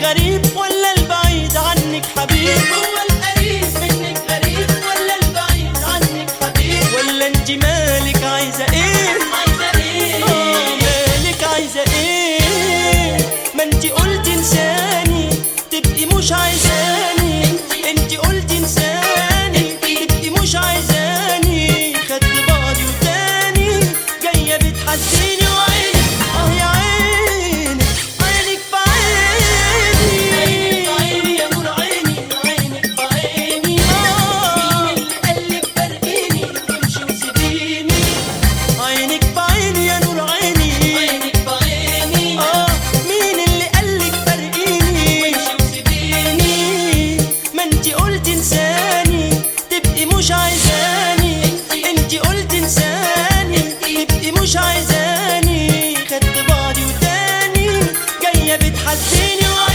غريب ولا البعيد عنك حبيب هو القريب منك غريب ولا البعيد عنك حبيب ولا انت مالك عايزة ايه عايزة ايه آه، مالك عايزة ايه ما انت قلت انساني تبقي مش عايزاني انت قلت انساني تبقي مش عايزاني خدت بعضي وتاني جاية بتحزيني وعينك اه يا عينك عينك في عينك عيني عيني يا نور عيني عينك بعيني آه. مين اللي قالك فرقيني تمشي وسيبيني عينك في عيني يا نور عيني عينك بعيني اه مين اللي قالك فرقيني تمشي وسيبيني ما انت قلت انساني تبقي مش عايزاني انت قلت انساني تبقي مش عايزاني خدت بعضي وتاني جايه بتحزيني وعايزة